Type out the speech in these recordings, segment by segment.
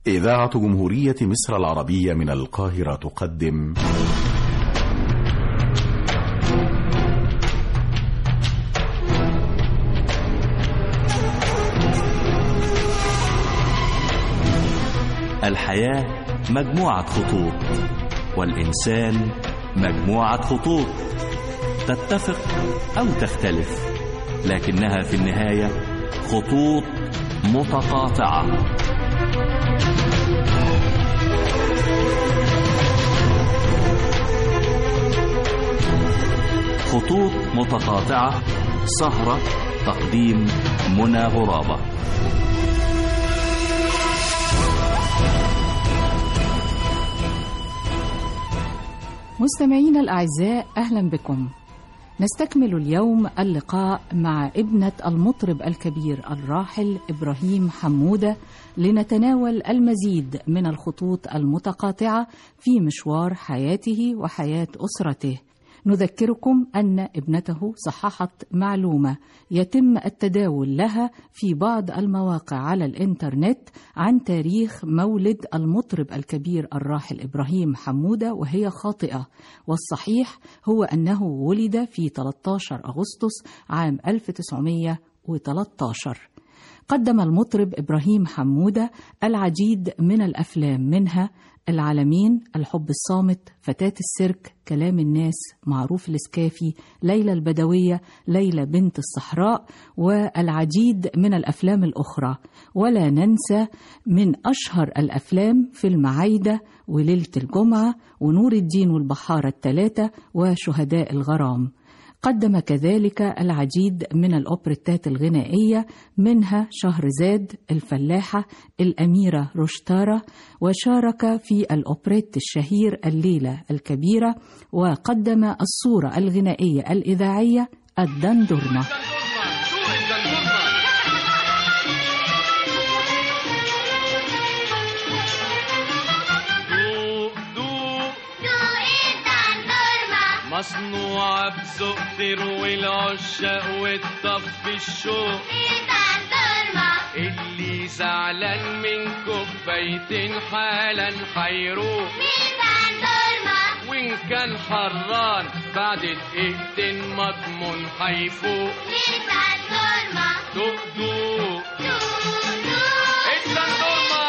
إذاعة جمهورية مصر العربية من القاهرة تقدم الحياة مجموعة خطوط والإنسان مجموعة خطوط تتفق أو تختلف لكنها في النهاية خطوط متقاطعة خطوط متقاطعة سهرة تقديم منى غرابة مستمعينا الأعزاء أهلا بكم نستكمل اليوم اللقاء مع ابنة المطرب الكبير الراحل إبراهيم حمودة لنتناول المزيد من الخطوط المتقاطعة في مشوار حياته وحياة أسرته نذكركم أن ابنته صححت معلومة يتم التداول لها في بعض المواقع على الإنترنت عن تاريخ مولد المطرب الكبير الراحل إبراهيم حمودة وهي خاطئة والصحيح هو أنه ولد في 13 أغسطس عام 1913 قدم المطرب إبراهيم حمودة العديد من الأفلام منها العالمين الحب الصامت فتاة السيرك كلام الناس معروف الاسكافي ليلى البدوية ليلى بنت الصحراء والعديد من الأفلام الأخرى ولا ننسى من أشهر الأفلام فيلم عايدة وليلة الجمعة ونور الدين والبحارة الثلاثة وشهداء الغرام قدم كذلك العديد من الأوبريتات الغنائية منها شهرزاد الفلاحة الأميرة رشتارة وشارك في الأوبريت الشهير الليلة الكبيرة وقدم الصورة الغنائية الإذاعية الدندرمة مصنوعة بذوق تروي العشاق وتطفي الشوق اللي زعلان من كوبايتين حالا حيروح وإن كان حران بعد دقيقتين مضمون حيفوق دوق دوق الدندورما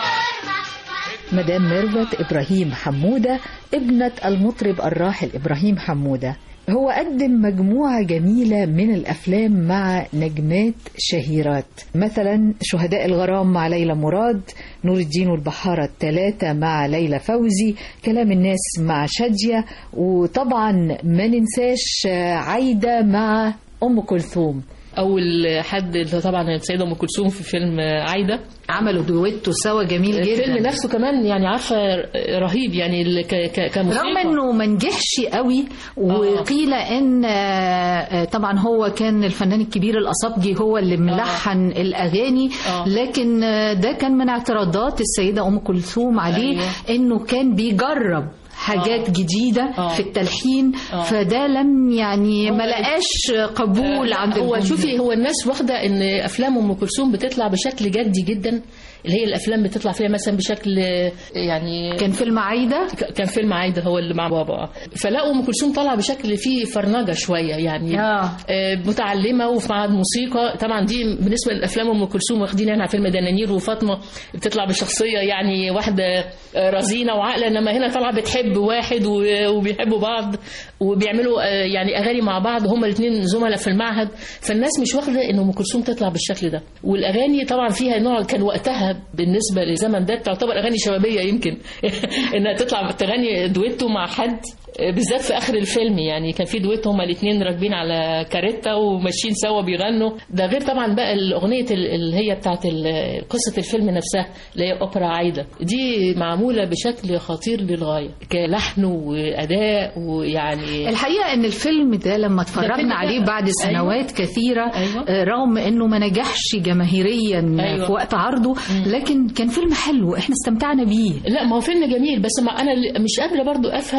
مدام ميرفت إبراهيم حمودة ابنة المطرب الراحل إبراهيم حمودة هو قدم مجموعة جميلة من الأفلام مع نجمات شهيرات مثلا شهداء الغرام مع ليلى مراد نور الدين والبحارة الثلاثة مع ليلى فوزي كلام الناس مع شادية وطبعا ما ننساش عايدة مع أم كلثوم اول حد اللي طبعا السيده ام كلثوم في فيلم عايده عملوا دويتو سوا جميل جدا الفيلم نفسه كمان يعني عارفه رهيب يعني ال- ك- ك- كموسيقى رغم انه ما نجحش قوي وقيل ان آه، طبعا هو كان الفنان الكبير الاصابجي هو اللي ملحن الاغاني آه. لكن آه، ده كان من اعتراضات السيده ام كلثوم عليه أيوة. انه كان بيجرب حاجات آه. جديدة آه. في التلحين آه. فده لم يعني هو- ما لقاش قبول آه، عند هو الجمهور. شوفي هو الناس واخده ان افلام ام كلثوم بتطلع بشكل جدي جدا اللي هي الافلام بتطلع فيها مثلا بشكل آه، يعني كان فيلم عايدة ك- كان فيلم عايده هو اللي مع بابا فلقوا ام كلثوم طالعه بشكل فيه فرنجه شويه يعني آه. آه، متعلمه وفي معهد موسيقى طبعا دي بالنسبه للافلام ام كلثوم واخدين عنها فيلم دنانير وفاطمه بتطلع بشخصيه يعني واحده آه، رزينه وعاقله انما هنا طالعه بتحب واحد و- وبيحبوا بعض وبيعملوا آه، يعني اغاني مع بعض هما الاثنين زملاء في المعهد فالناس مش واخده ان ام كلثوم تطلع بالشكل ده والاغاني طبعا فيها نوع كان وقتها بالنسبه للزمن ده تعتبر اغاني شبابيه يمكن انها تطلع تغني دويتو مع حد بالذات في اخر الفيلم يعني كان في دويتو هما الاثنين راكبين على كاريتا وماشيين سوا بيغنوا ده غير طبعا بقى الاغنيه ال- اللي هي بتاعت ال- قصه الفيلم نفسها اللي هي اوبرا عايده دي معموله بشكل خطير للغايه كلحن واداء ويعني الحقيقة ان الفيلم ده لما فيلم اتفرجنا عليه ده- بعد سنوات كثيرة أيوة. آه، رغم انه ما نجحش جماهيريا أيوة. في وقت عرضه لكن كان فيلم حلو احنا استمتعنا بيه لا ما هو فيلم جميل بس ما انا اللي مش قادره برضو افهم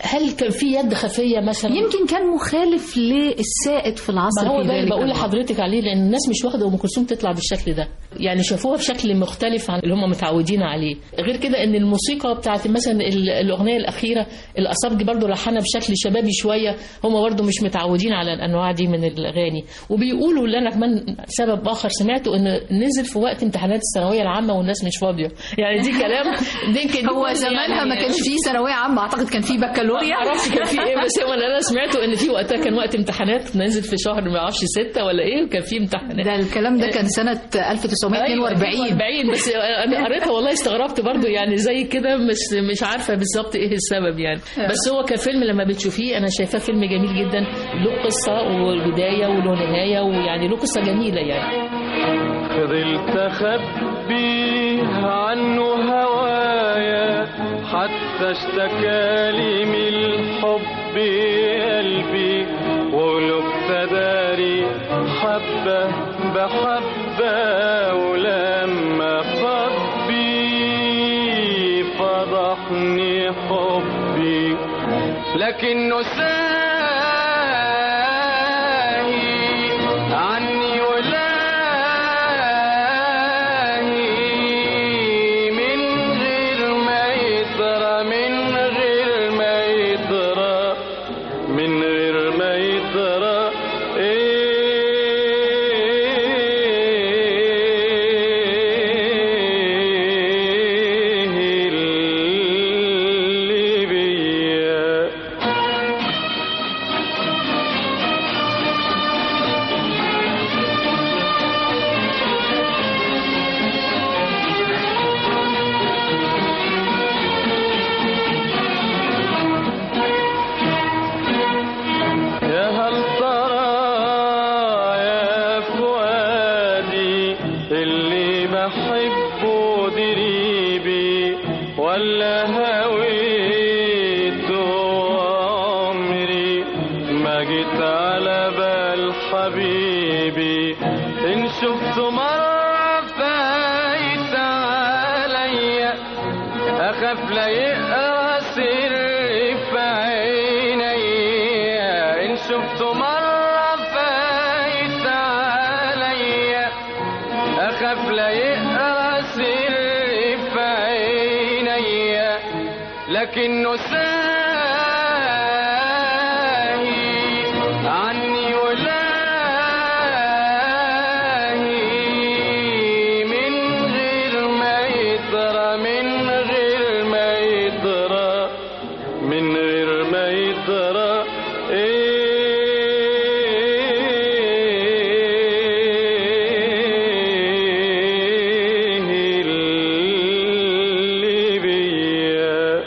هل كان في يد خفيه مثلا يمكن كان مخالف للسائد في العصر ما هو في ده اللي ذلك بقول الوقت. لحضرتك عليه لان الناس مش واخده ام كلثوم تطلع بالشكل ده يعني شافوها بشكل مختلف عن اللي هم متعودين عليه غير كده ان الموسيقى بتاعت مثلا ال- الاغنيه الاخيره الاصابجي برضو لحنها بشكل شبابي شويه هم برضو مش متعودين على الانواع دي من الاغاني وبيقولوا اللي انا كمان سبب اخر سمعته ان نزل في وقت امتحانات الثانويه العامه والناس مش فاضيه يعني دي كلام دي يمكن هو يكون زمانها يعني- ما كانش فيه ثانويه عامه اعتقد كان فيه بكالوريا ما اعرفش كان في ايه بس هو اللي انا سمعته ان في وقتها كان وقت امتحانات نزل في شهر ما اعرفش ستة ولا ايه وكان في امتحانات ده الكلام ده كان سنه 1942 40 بس انا قريتها والله استغربت برضو يعني زي كده مش مش عارفه بالظبط ايه السبب يعني بس هو كفيلم لما بتشوفيه انا شايفاه فيلم جميل جدا له قصه وبدايه وله نهايه ويعني له قصه جميله يعني فضلت اخبي عنه هوايا حتى اشتكالي من الحب قلبي ولو ابتداري حبة بحبة ولما خبي فضحني حبي لكنه ساهي عني ولاهي من غير ما يطرى من غير ما يطرى من غير ما يطرى ايه اللي بيا يا هل ترى يا فؤادي اللي بحبه دريبي ولا هويت عمري ما جيت على بال حبيبي ان شفت مرة فايت عليا أخاف لا يقرا سري في عينيا إن شفت مرة فايت عليا أخاف لا يقرا سري في عينيا لكنه ساهي عني ولاهي من غير ما يطرى من غير ما يطرى من غير ما يطرى ايه اللي بيا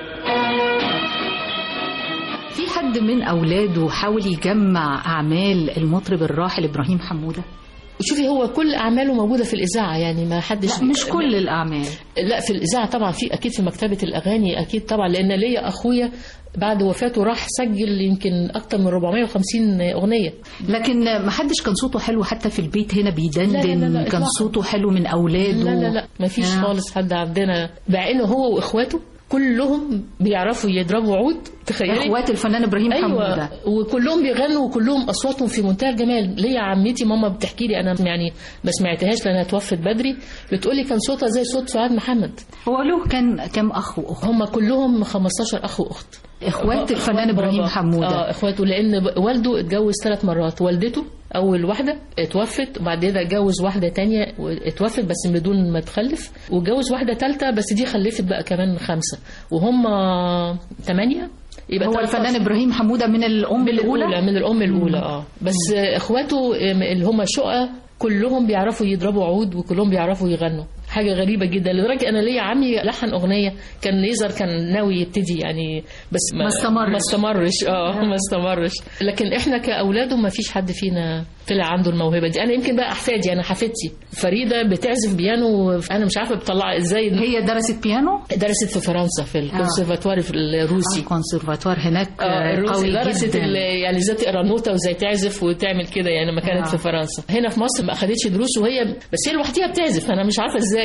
في حد من اولاده حاول يجمع اعمال المطرب الراحل ابراهيم حموده شوفي هو كل اعماله موجوده في الاذاعه يعني ما حدش لا مش كل الاعمال لا في الاذاعه طبعا في اكيد في مكتبه الاغاني اكيد طبعا لان ليا اخويا بعد وفاته راح سجل يمكن اكتر من 450 اغنيه لكن ما حدش كان صوته حلو حتى في البيت هنا بيدندن لا، لا، لا، كان إطلاقاً. صوته حلو من اولاده لا لا لا ما فيش آه. خالص حد عندنا مع انه هو واخواته كلهم بيعرفوا يضربوا عود تخيلي اخوات الفنان ابراهيم حموده ايوه وكلهم بيغنوا وكلهم اصواتهم في منتهى الجمال ليا عمتي ماما بتحكي لي انا يعني ما سمعتهاش لانها توفت بدري بتقولي كان صوتها زي صوت فؤاد محمد هو له كان كام اخ واخت هم كلهم 15 اخ واخت اخوات الفنان إخوات ابراهيم بابا. حموده اه اخواته لان ب- والده اتجوز ثلاث مرات والدته اول واحده اتوفت وبعد كده اتجوز واحده تانية اتوفت بس بدون ما تخلف واتجوز واحده ثالثه بس دي خلفت بقى كمان خمسه وهم ثمانيه يبقى هو 13. الفنان ابراهيم حموده من الام من الاولى الاولى من الام الاولى اه بس اخواته ام- اللي هم شقه كلهم بيعرفوا يضربوا عود وكلهم بيعرفوا يغنوا حاجه غريبه جدا لدرجه انا ليا عمي لحن اغنيه كان يظهر كان ناوي يبتدي يعني بس ما استمرش. ما استمرش اه ما استمرش لكن احنا كاولاده ما فيش حد فينا طلع عنده الموهبه دي انا يمكن بقى احفادي انا حفيدتي فريده بتعزف بيانو انا مش عارفه بتطلع ازاي هي درست بيانو درست في فرنسا في الكونسرفاتوار الروسي الكونسرفاتوار هناك اه الروسي قوي درست جدا ال- يعني ازاي تقرا نوته وازاي تعزف وتعمل كده يعني لما كانت آه. في فرنسا هنا في مصر ما اخدتش دروس وهي بس هي لوحديها بتعزف انا مش عارفه ازاي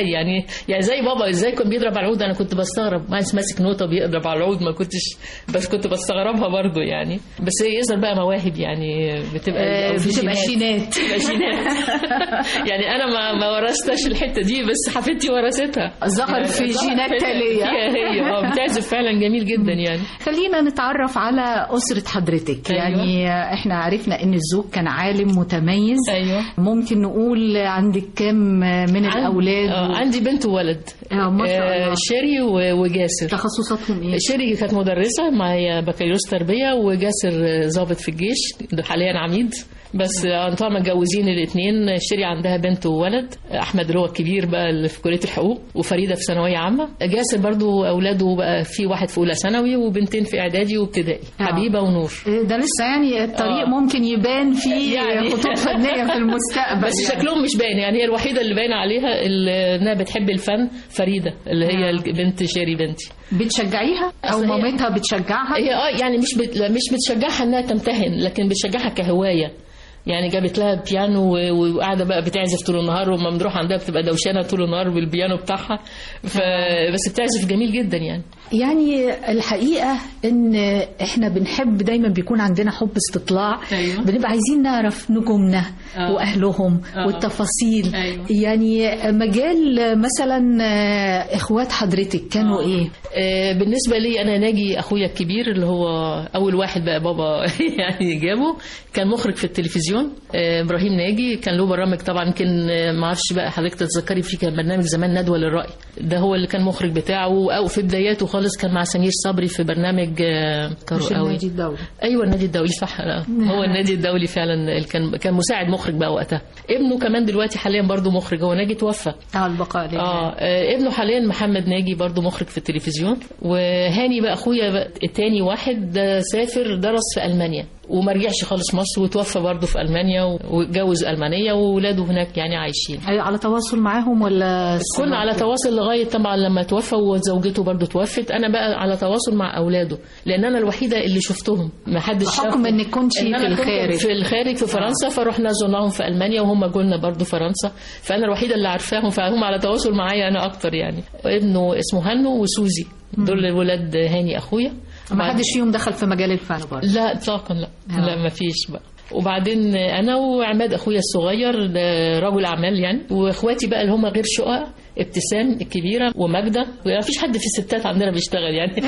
ازاي يعني يعني زي بابا ازاي كان بيضرب على العود انا كنت بستغرب ما ماسك نوته بيضرب على العود ما كنتش بس كنت بستغربها برضو يعني بس هي يظهر بقى مواهب يعني بتبقى آه، أو في بتبقى جينات. جينات بتبقى جينات يعني انا ما ما ورثتش الحته دي بس حفيدتي ورثتها ظهر في ظهر جينات فيها- تالية. فيها هي اه بتعزف فعلا جميل جدا يعني خلينا نتعرف على أسرة حضرتك أيوة. يعني احنا عرفنا ان الزوج كان عالم متميز ايوه ممكن نقول عندك كم من الأولاد آه عندي بنت وولد آه، ما شاء آه، الله. شيري و- وجاسر تخصصاتهم ايه؟ شيري كانت مدرسة معايا بكالوريوس تربية وجاسر ضابط في الجيش ده حاليا عميد بس طبعا متجوزين الاثنين شيري عندها بنت وولد احمد اللي هو الكبير بقى اللي في كليه الحقوق وفريده في ثانويه عامه جاسر برضو اولاده بقى في واحد في اولى ثانوي وبنتين في اعدادي وابتدائي آه. حبيبه ونور ده لسه يعني الطريق آه. ممكن يبان فيه يعني. خطوط فنية في المستقبل بس يعني. شكلهم مش باين يعني هي الوحيده اللي باين عليها اللي انها بتحب الفن فريده اللي هي آه. بنت شيري بنتي بتشجعيها او أصل هي- مامتها بتشجعها هي اه يعني مش بت... لا، مش بتشجعها انها تمتهن لكن بتشجعها كهوايه يعني جابت لها بيانو و- وقاعده بقى بتعزف طول النهار وما بنروح عندها بتبقى دوشانه طول النهار بالبيانو بتاعها ف... بس بتعزف جميل جدا يعني يعني الحقيقة ان احنا بنحب دايما بيكون عندنا حب استطلاع أيوة. بنبقى عايزين نعرف نجومنا آه. واهلهم آه. والتفاصيل أيوة. يعني مجال مثلا آه، اخوات حضرتك كانوا آه. ايه آه، بالنسبه لي انا ناجي اخويا الكبير اللي هو اول واحد بقى بابا يعني جابه كان مخرج في التلفزيون آه، ابراهيم ناجي كان له برامج طبعا يمكن آه، ما اعرفش بقى حضرتك تتذكري فيه كان برنامج زمان ندوه للراي ده هو اللي كان مخرج بتاعه او في بداياته خالص كان مع سمير صبري في برنامج آه، كارو مش قوي النادي الدولي ايوه النادي الدولي صح لا. هو النادي الدولي فعلا اللي كان كان مساعد مخرج بقى وقتها ابنه كمان دلوقتي حاليا برضه مخرج هو ناجي توفى اه البقاء لله آه, اه ابنه حاليا محمد ناجي برضو مخرج في التلفزيون وهاني بقى اخويا بقى التاني واحد ده سافر درس في المانيا وما رجعش خالص مصر وتوفى برضو في المانيا واتجوز المانيه واولاده هناك يعني عايشين أيوة، على تواصل معاهم ولا كنا على تواصل لغايه طبعا لما توفى وزوجته برضو توفت انا بقى على تواصل مع اولاده لان انا الوحيده اللي شفتهم ما حدش بحكم شافهم. انك كنت إن في أنا كنت الخارج في الخارج في فرنسا فرحنا زرناهم في المانيا وهم جولنا برضو فرنسا فانا الوحيده اللي عارفاهم فهم على تواصل معايا انا اكتر يعني ابنه اسمه هنو وسوزي دول ولاد هاني اخويا ما حدش فيهم دخل في مجال الفن برضه لا اطلاقا لا آه. لا ما فيش بقى وبعدين انا وعماد اخويا الصغير ده رجل اعمال يعني واخواتي بقى اللي هم غير شقق ابتسام الكبيره وماجده ما فيش حد في الستات عندنا بيشتغل يعني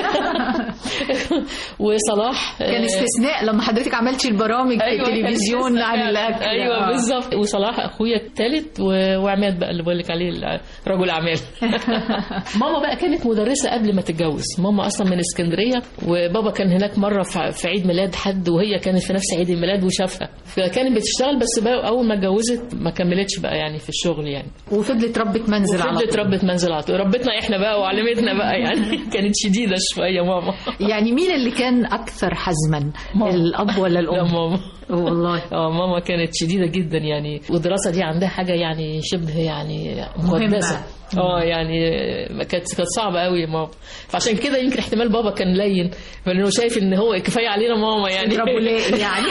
وصلاح كان آه، استثناء لما حضرتك عملتي البرامج في أيوة، كان التلفزيون استثناء عن فعلا. الاكل ايوه آه. بالظبط وصلاح اخويا الثالث و- وعماد بقى اللي بقول لك عليه ال- رجل اعمال ماما بقى كانت مدرسه قبل ما تتجوز ماما اصلا من اسكندريه وبابا كان هناك مره في في عيد ميلاد حد وهي كانت في نفس عيد الميلاد وشافها فكانت بتشتغل بس بقى اول ما اتجوزت ما كملتش بقى يعني في الشغل يعني وفضلت ربة منزل على فضلت طول ربة منزل على طول ربتنا احنا بقى وعلمتنا بقى يعني كانت شديده شويه ماما يعني مين اللي كان اكثر حزما ماما. الاب ولا لا الام ماما والله اه ماما كانت شديده جدا يعني والدراسه دي عندها حاجه يعني شبه يعني مقدسه اه يعني كانت كانت صعبه قوي يا ماما فعشان كده يمكن احتمال بابا كان لين لانه شايف ان هو كفايه علينا ماما يعني اضربوا ليه يعني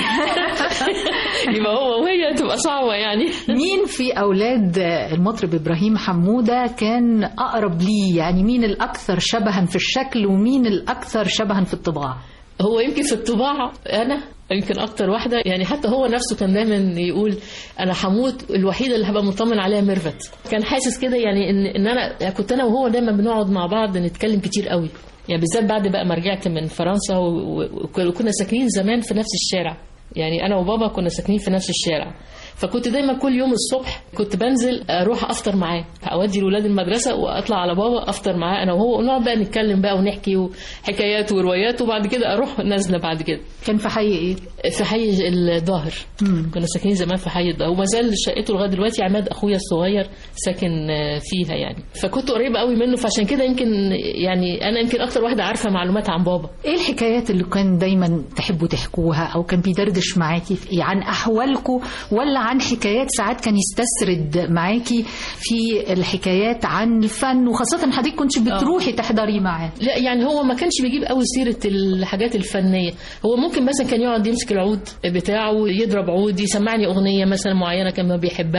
يبقى هو وهي تبقى صعبه يعني مين في اولاد المطرب ابراهيم حموده كان اقرب ليه يعني مين الاكثر شبها في الشكل ومين الاكثر شبها في الطباع هو يمكن في الطباع انا يمكن اكتر واحده يعني حتى هو نفسه كان دايما يقول انا هموت الوحيده اللي هبقى مطمن عليها ميرفت كان حاسس كده يعني ان ان انا يعني كنت انا وهو دايما بنقعد مع بعض نتكلم كتير قوي يعني بالذات بعد بقى ما رجعت من فرنسا و- و- وكنا ساكنين زمان في نفس الشارع يعني انا وبابا كنا ساكنين في نفس الشارع فكنت دايما كل يوم الصبح كنت بنزل اروح افطر معاه اودي الاولاد المدرسه واطلع على بابا افطر معاه انا وهو ونقعد بقى نتكلم بقى ونحكي وحكايات وروايات وبعد كده اروح نازله بعد كده كان في حي ايه في حي الظاهر مم. كنا ساكنين زمان في حي الظاهر وما زال شقته لغايه دلوقتي عماد اخويا الصغير ساكن آه، فيها يعني فكنت قريبه قوي منه فعشان كده يمكن يعني انا يمكن اكتر واحده عارفه معلومات عن بابا ايه الحكايات اللي كان دايما تحبوا تحكوها او كان بيدردش معاكي في ايه عن احوالكم ولا عن حكايات ساعات كان يستسرد معاكي في الحكايات عن الفن وخاصه حضرتك كنت بتروحي تحضري معاه لا يعني هو ما كانش بيجيب قوي سيره الحاجات الفنيه هو ممكن مثلا كان يقعد يمسك العود بتاعه يضرب عود يسمعني اغنيه مثلا معينه كان ما بيحبها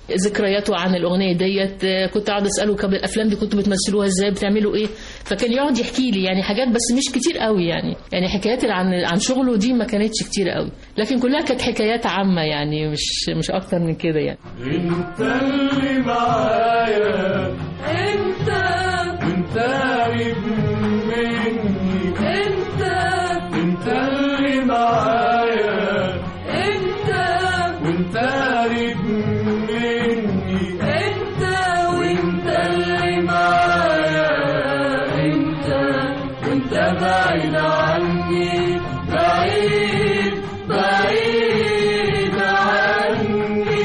ذكرياته عن الاغنيه ديت آه، كنت اقعد اساله كم الافلام دي كنتوا بتمثلوها ازاي بتعملوا ايه فكان يقعد يحكي لي يعني حاجات بس مش كتير قوي يعني يعني حكايات عن عن شغله دي ما كانتش كتير قوي لكن كلها كانت حكايات عامه يعني مش مش اكتر من كده يعني انت اللي معايا انت وانت قريب مني انت انت اللي معايا انت وانت قريب مني انت وانت اللي معايا انت وانت بعيد عني بعيد بعيد عني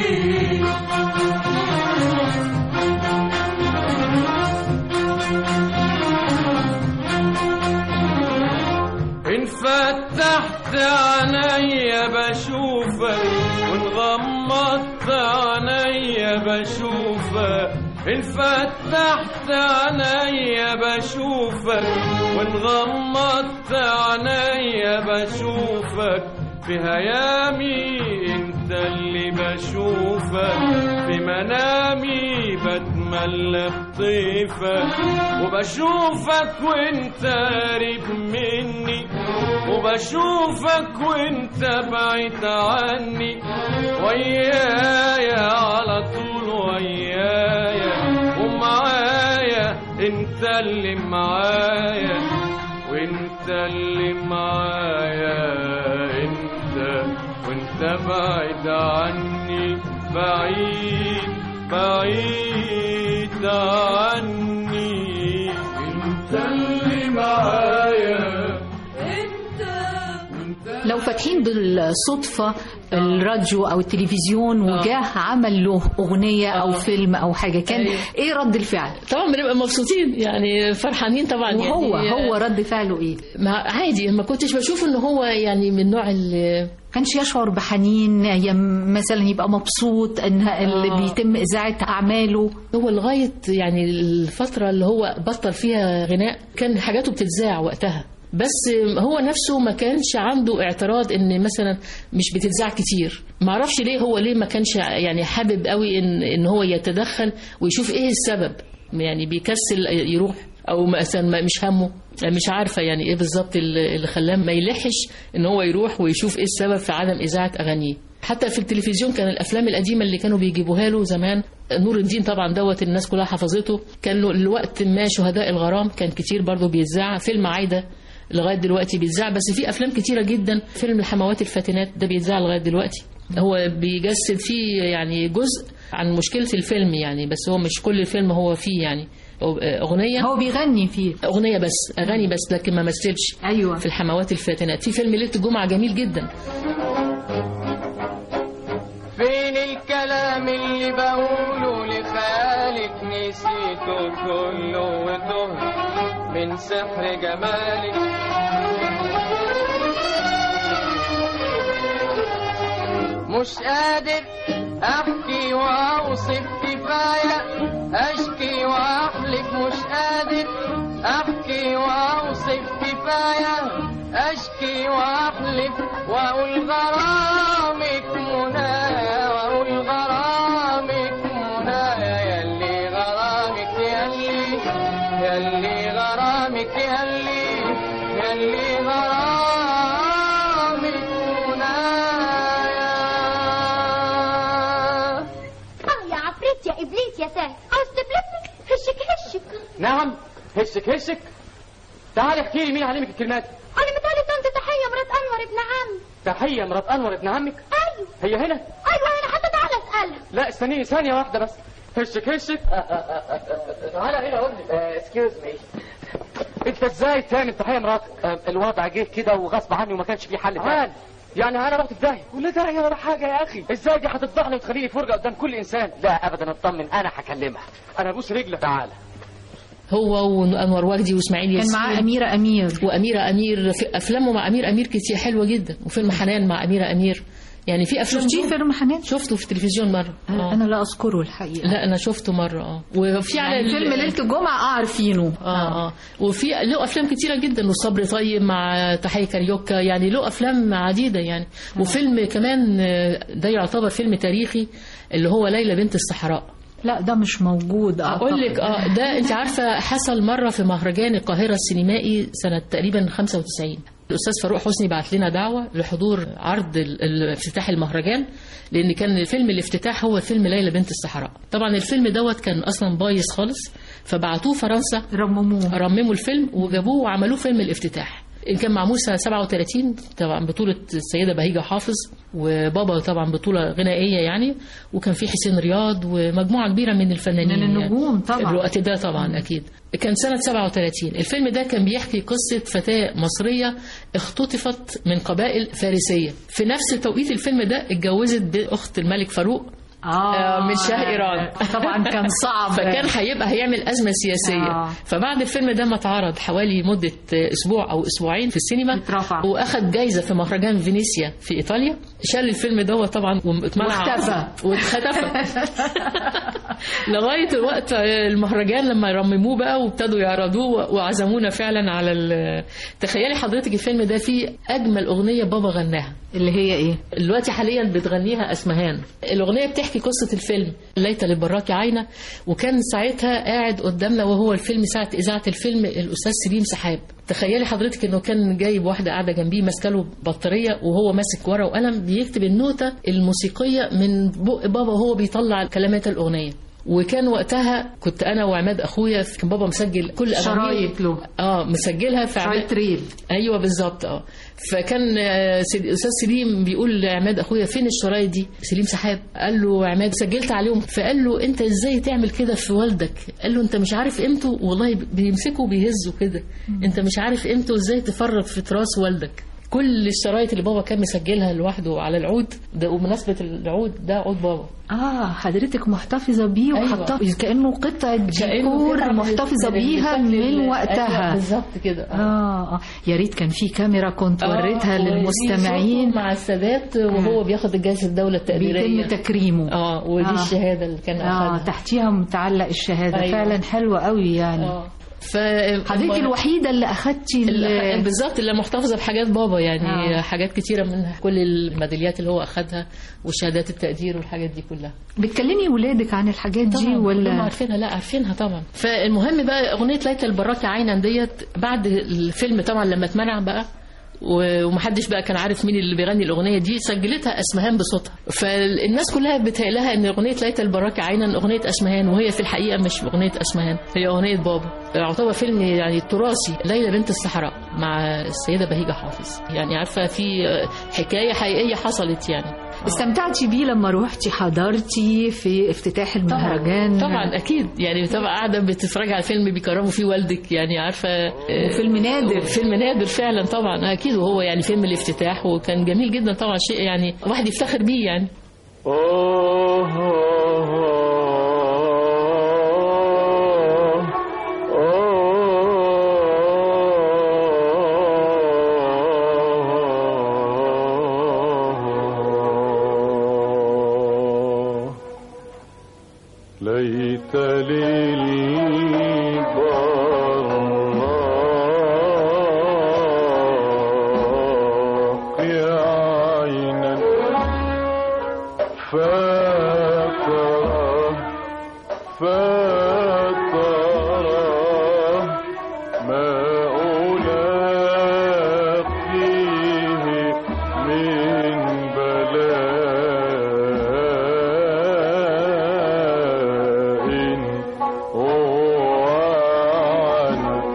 إن فتحت عينيا بشوفك وإن غمضت عينيا بشوفك إن فتحت عينيا بشوفك وإن غمضت عينيا بشوفك في هيامي انت اللي بشوفك في منامي بتملى بطيفك وبشوفك وانت قريب مني وبشوفك وانت بعيد عني ويايا على طول ويايا ومعايا انت اللي معايا وانت اللي معايا انت وانت بعيد عني بعيد بعيد عني انت اللي معايا لو فاتحين بالصدفة الراديو أو التلفزيون وجاه عمل له أغنية أو فيلم أو حاجة كان أيوة. إيه رد الفعل؟ طبعا بنبقى مبسوطين يعني فرحانين طبعا وهو يعني هو رد فعله إيه؟ ما عادي ما كنتش بشوف ان هو يعني من النوع اللي كانش يشعر بحنين يم- مثلا يبقى مبسوط ان اللي آه. بيتم اذاعه اعماله هو لغايه يعني الفتره اللي هو بطل فيها غناء كان حاجاته بتتذاع وقتها بس هو نفسه ما كانش عنده اعتراض ان مثلا مش بتتذاع كتير ما اعرفش ليه هو ليه ما كانش يعني حابب قوي ان ان هو يتدخل ويشوف ايه السبب يعني بيكسل يروح او مثلا ما- مش همه مش عارفه يعني ايه بالظبط اللي اللي خلاه ما يلحش ان هو يروح ويشوف ايه السبب في عدم اذاعه اغانيه حتى في التلفزيون كان الافلام القديمه اللي كانوا بيجيبوها له زمان نور الدين طبعا دوت الناس كلها حفظته كان له الوقت ما شهداء الغرام كان كتير برضه بيتذاع فيلم عايده لغايه دلوقتي بيتذاع بس في افلام كتيره جدا فيلم الحموات الفاتنات ده بيتذاع لغايه دلوقتي هو بيجسد فيه يعني جزء عن مشكله الفيلم يعني بس هو مش كل الفيلم هو فيه يعني اغنيه هو بيغني فيه اغنيه بس اغاني بس لكن ما مثلش ايوه في الحموات الفاتنات في فيلم ليله الجمعه جميل جدا فين الكلام اللي بقوله لخيالك نسيته كله وتهت من سحر جمالك مش قادر احكي واوصف كفايه اشكي واحلف مش قادر احكي واوصف كفايه اشكي واحلف واقول غرامك منايا واقول غرامك منايا يلي غرامك يلي يلي غرامك يلي يلي غرامك منايا اه يا عفريت يا ابليس يا ساهر عاوز تبلبني هشك هشك نعم هشك هشك تعالي احكي لي مين علمك الكلمات انا متهيألي طنط تحية مرات انور ابن عم تحية مرات انور ابن عمك ايوه هي هنا ايوه انا حتى تعالى اسالها لا استنيني ثانية واحدة بس هشك هشك تعالى هنا قول لي اكسكيوز مي انت ازاي تعمل تحية مراتك الوضع جه كده وغصب عني وما كانش في حل تعال يعني انا رحت في داهية ولا داعي ولا حاجة يا اخي ازاي دي هتفضحني وتخليني فرجة قدام كل انسان لا ابدا اطمن انا هكلمها انا ابوس رجلك تعالى هو وانور وجدي واسماعيل كان ياسين معاه اميره امير واميره امير في افلامه مع امير امير كتير حلوه جدا وفيلم حنان مع اميره امير يعني في افلام شفتيه جم- فيلم حنان؟ شفته في التلفزيون مره آه. انا لا اذكره الحقيقه لا انا شفته مره اه وفي على يعني ال- فيلم ليله الجمعه اه عارفينه اه اه وفي له افلام كتيره جدا وصبر طيب مع تحية كاريوكا يعني له افلام عديده يعني وفيلم كمان آه، ده يعتبر فيلم تاريخي اللي هو ليلى بنت الصحراء لا ده مش موجود اقول لك اه ده انت عارفه حصل مره في مهرجان القاهره السينمائي سنه تقريبا 95 الاستاذ فاروق حسني بعت لنا دعوه لحضور عرض ال- ال- افتتاح المهرجان لان كان فيلم الافتتاح هو فيلم ليلى بنت الصحراء طبعا الفيلم دوت كان اصلا بايظ خالص فبعتوه فرنسا رمموه رمموا الفيلم وجابوه وعملوه فيلم الافتتاح كان معمول سنه 37 طبعا بطولة السيدة بهيجة حافظ وبابا طبعا بطولة غنائية يعني وكان في حسين رياض ومجموعة كبيرة من الفنانين من النجوم يعني. طبعا. الوقت ده طبعا أكيد كان سنة 37 الفيلم ده كان بيحكي قصة فتاة مصرية اختطفت من قبائل فارسية في نفس توقيت الفيلم ده اتجوزت بأخت الملك فاروق آه، من شاه ايران طبعا كان صعب فكان هيبقى هيعمل ازمه سياسيه آه. فبعد الفيلم ده ما اتعرض حوالي مده اسبوع او اسبوعين في السينما اترفع. واخد جايزه في مهرجان فينيسيا في ايطاليا شال الفيلم دوت طبعا واتمنع واختفى. واختفى لغايه الوقت المهرجان لما رمموه بقى وابتدوا يعرضوه وعزمونا فعلا على ال- تخيلي حضرتك الفيلم ده فيه اجمل اغنيه بابا غناها اللي هي ايه دلوقتي حاليا بتغنيها اسمهان الاغنيه بتحكي قصه الفيلم ليت للبراكي عاينه وكان ساعتها قاعد قدامنا وهو الفيلم ساعه اذاعه الفيلم الاستاذ سليم سحاب تخيلي حضرتك انه كان جايب واحده قاعده جنبيه ماسكه له بطاريه وهو ماسك ورقه وقلم بيكتب النوته الموسيقيه من بق بابا وهو بيطلع كلمات الاغنيه وكان وقتها كنت انا وعماد اخويا كان بابا مسجل كل أغانيه. شرايط له اه مسجلها في عماد- شرايط ريل ايوه بالظبط اه فكان آه، سل- استاذ سليم بيقول لعماد اخويا فين الشرايط دي سليم سحاب قال له عماد سجلت عليهم فقال له انت ازاي تعمل كده في والدك قال له انت مش عارف قيمته والله بيمسكه وبيهزه كده انت مش عارف قيمته ازاي تفرط في تراث والدك كل الشرايط اللي بابا كان مسجلها لوحده على العود ده وبمناسبه العود ده عود بابا اه حضرتك محتفظه بيه أيوة. وحطاه كانه قطعه ديكور كده محتفظه من بيها الشكل من ال- أيوة وقتها بالظبط كده آه. اه اه يا ريت كان في كاميرا كنت وريتها آه، ودي للمستمعين صورته مع السادات وهو بياخد الجائزه الدوله التقديريه بيتم تكريمه اه ودي آه. الشهاده اللي كان اه اخدها تحتيها متعلق الشهاده أيوة. فعلا حلوه قوي يعني اه ف حضرتك الوحيده اللي اخدتي ال- ال- بالظبط اللي محتفظه بحاجات بابا يعني آه. آه. حاجات كتيره منها كل الميداليات اللي هو اخدها وشهادات التقدير والحاجات دي كلها بتكلمي ولادك عن الحاجات دي طبعاً، كلهم ولا عارفينها لا عارفينها طبعا فالمهم بقى اغنيه ليلى البراكه عينا ديت بعد الفيلم طبعا لما اتمنع بقى و- ومحدش بقى كان عارف مين اللي بيغني الاغنيه دي سجلتها اسمهان بصوتها فالناس كلها بتهيألها ان اغنيه ليلى البراكه عينا اغنيه اسمهان وهي في الحقيقه مش اغنيه اسمهان هي اغنيه بابا يعتبر فيلم يعني تراثي ليلى بنت الصحراء مع السيده بهيجه حافظ يعني عارفه في حكايه حقيقيه حصلت يعني استمتعتي بيه لما روحتي حضرتي في افتتاح المهرجان طبعا اكيد يعني طبعا قاعده بتتفرج على فيلم بيكرموا فيه والدك يعني عارفه آه، وفيلم نادر. فيلم نادر فعلا طبعا اكيد وهو يعني فيلم الافتتاح وكان جميل جدا طبعا شيء يعني واحد يفتخر بيه يعني ليت للبراق عينا فترى فترى ما ألاقيه من بلاء هو عنه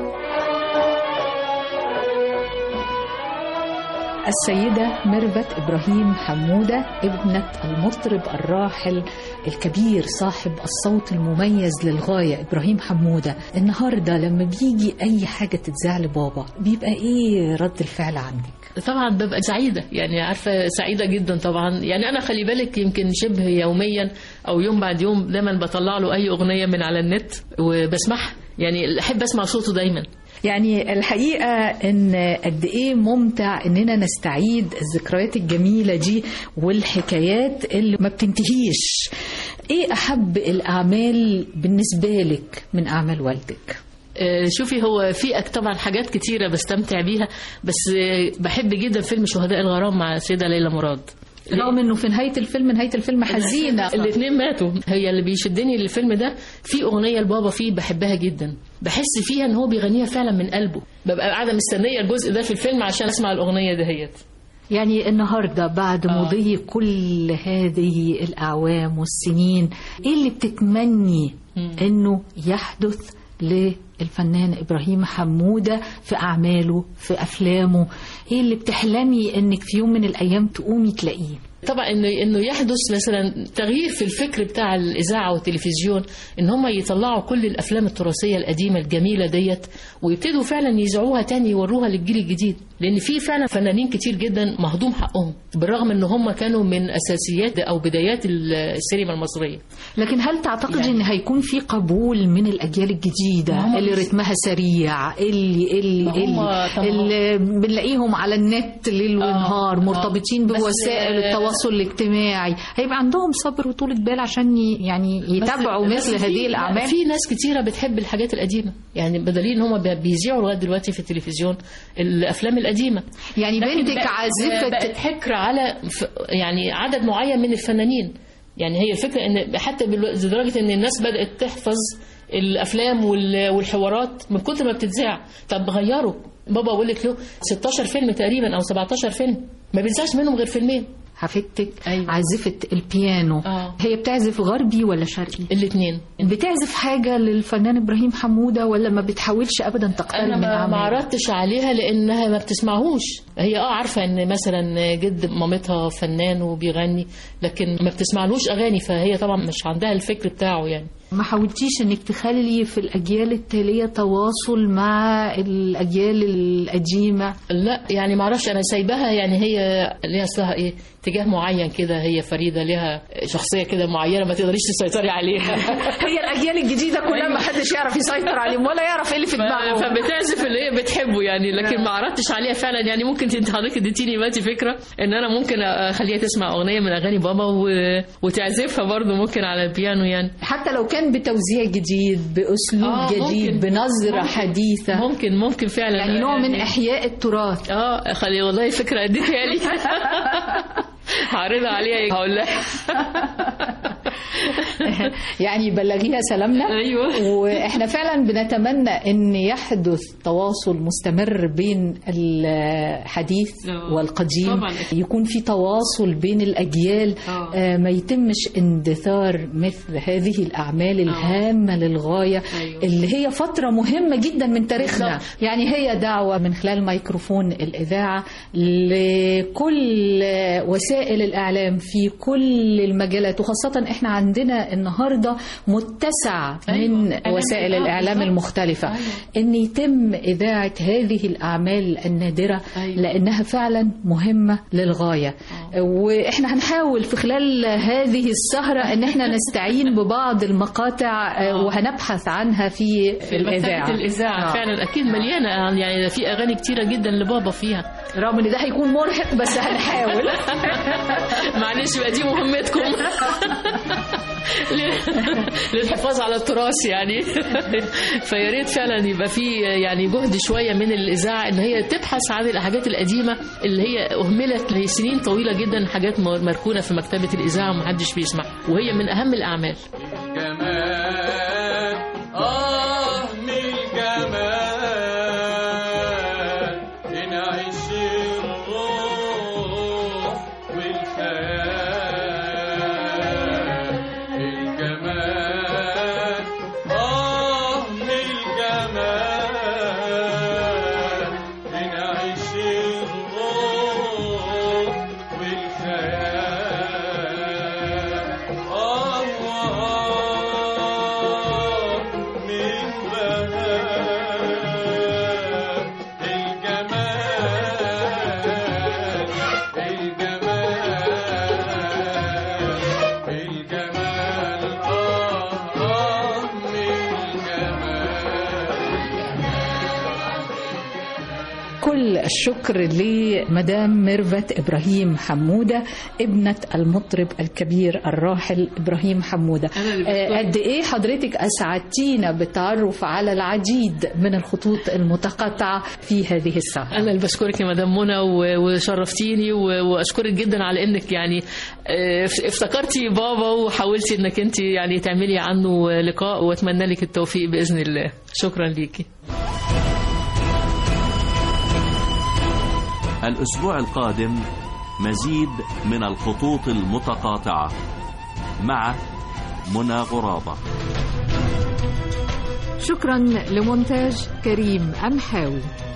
السيدة ميرفت إبراهيم حمودة ابنة المطرب الراحل الكبير صاحب الصوت المميز للغاية إبراهيم حمودة النهاردة لما بيجي أي حاجة تتذاع لبابا بيبقى إيه رد الفعل عندك؟ طبعا ببقى سعيده يعني عارفه سعيده جدا طبعا يعني انا خلي بالك يمكن شبه يوميا او يوم بعد يوم دايما بطلع له اي اغنيه من على النت وبسمعها يعني احب اسمع صوته دايما يعني الحقيقة ان قد ايه ممتع اننا نستعيد الذكريات الجميلة دي والحكايات اللي ما بتنتهيش ايه احب الاعمال بالنسبة لك من اعمال والدك آه، شوفي هو في أك- طبعا حاجات كتيرة بستمتع بيها بس آه، بحب جدا فيلم شهداء الغرام مع السيدة ليلى مراد رغم انه في نهاية الفيلم نهاية الفيلم حزينة الاثنين ماتوا هي اللي بيشدني للفيلم ده في اغنيه لبابا فيه بحبها جدا بحس فيها ان هو بيغنيها فعلا من قلبه ببقى قاعده مستنيه الجزء ده في الفيلم عشان اسمع الاغنيه دهيت يعني النهاردة بعد مضي كل هذه الأعوام والسنين إيه اللي بتتمني إنه يحدث للفنان إبراهيم حمودة في أعماله في أفلامه إيه اللي بتحلمي إنك في يوم من الأيام تقومي تلاقيه طبعا انه انه يحدث مثلا تغيير في الفكر بتاع الاذاعه والتلفزيون ان هم يطلعوا كل الافلام التراثيه القديمه الجميله ديت ويبتدوا فعلا يذاعوها تاني يوروها للجيل الجديد لان في فعلا فنانين كتير جدا مهضوم حقهم بالرغم ان هم كانوا من اساسيات او بدايات السينما المصريه لكن هل تعتقد يعني ان هيكون في قبول من الاجيال الجديده اللي رتمها سريع اللي اللي ما هم- اللي, طبعا. اللي بنلاقيهم على النت ليل ونهار آه. مرتبطين بس- بوسائل آه، التواصل الاجتماعي هيبقى عندهم صبر وطولة بال عشان ي- يعني يتابعوا بس- مثل بس في- هذه الاعمال في ناس كتيره بتحب الحاجات القديمه يعني بدليل ان هم بيذيعوا لغايه دلوقتي في التلفزيون الافلام القديمه يعني لكن بنتك بقت- عازفه بقت حكر على ف- يعني عدد معين من الفنانين يعني هي الفكره ان حتى بالو- لدرجه ان الناس بدات تحفظ الافلام وال- والحوارات من كتر ما بتتذاع طب غيروا بابا بقول لك له 16 فيلم تقريبا او 17 فيلم ما بينساش منهم غير فيلمين حفيدتك أيوة. عازفه البيانو آه. هي بتعزف غربي ولا شرقي الاثنين بتعزف حاجه للفنان ابراهيم حموده ولا ما بتحاولش ابدا تقترب انا من ما ما اعماله عرضتش عليها لانها ما بتسمعهوش هي اه عارفه ان مثلا جد مامتها فنان وبيغني لكن ما بتسمعلوش اغاني فهي طبعا مش عندها الفكر بتاعه يعني ما حاولتيش انك تخلي في الاجيال التاليه تواصل مع الاجيال القديمه لا يعني ما اعرفش انا سايباها يعني هي ليها اصلها ايه اتجاه معين كده هي فريده ليها شخصيه كده معينه ما تقدريش تسيطري عليها هي الاجيال الجديده كلها ما حدش يعرف يسيطر عليهم ولا يعرف ايه اللي في دماغهم فبتعزف اللي هي بتحبه يعني لكن ما عرضتش عليها فعلا يعني ممكن انت حضرتك اديتيني دلوقتي فكره ان انا ممكن اخليها تسمع اغنيه من اغاني بابا و... وتعزفها برضو ممكن على البيانو يعني حتى لو كان بتوزيع جديد باسلوب آه، جديد ممكن. بنظره ممكن. حديثه ممكن ممكن فعلا يعني نوع من احياء التراث اه خلي والله فكره اديتها لي هعرضها عليها هقول لها يعني بلغيها سلامنا ايوه واحنا فعلا بنتمنى ان يحدث تواصل مستمر بين الحديث آه. والقديم طبعاً. يكون في تواصل بين الاجيال آه. آه، ما يتمش اندثار مثل هذه الاعمال الهامه للغايه أيوة. اللي هي فتره مهمه جدا من تاريخنا بالظبط. يعني هي دعوه من خلال ميكروفون الاذاعه لكل وسائل الاعلام في كل المجالات وخاصه احنا عندنا النهارده متسع من أيوة. وسائل آه، الاعلام بالظبط. المختلفه أيوة. ان يتم اذاعه هذه الاعمال النادره أيوة. لانها فعلا مهمه للغايه واحنا هنحاول في خلال هذه السهره ان احنا نستعين ببعض المقاطع آه، وهنبحث عنها في, في الاذاعه مكتبة الإذاعة آه. فعلا أكيد مليانة يعني في أغاني كتيرة جدا لبابا فيها رغم ان ده هيكون مرهق بس هنحاول معلش بقى دي مهمتكم للحفاظ على التراث يعني فيا ريت فعلا يبقى في يعني جهد شويه من الاذاعه ان هي تبحث عن الحاجات القديمه اللي هي اهملت لسنين طويله جدا حاجات مركونه في مكتبه الاذاعه ومحدش بيسمع وهي من اهم الاعمال الجمال آه من الجمال نعيش الروح والخيال الجمال آه من الجمال نعيش الروح والخيال آه كل الشكر لمدام ميرفت إبراهيم حمودة ابنة المطرب الكبير الراحل إبراهيم حمودة أنا اللي آه، بشكرك. قد إيه حضرتك أسعدتينا بالتعرف على العديد من الخطوط المتقاطعة في هذه الساعة انا اللي بشكرك يا مدام منى و- وشرفتيني و- واشكرك جدا على انك يعني آه، ف- افتكرتي بابا وحاولتي انك انت يعني تعملي عنه لقاء واتمنى لك التوفيق باذن الله شكرا ليكي الأسبوع القادم مزيد من الخطوط المتقاطعة مع منى غرابة شكرا لمونتاج كريم أمحاوي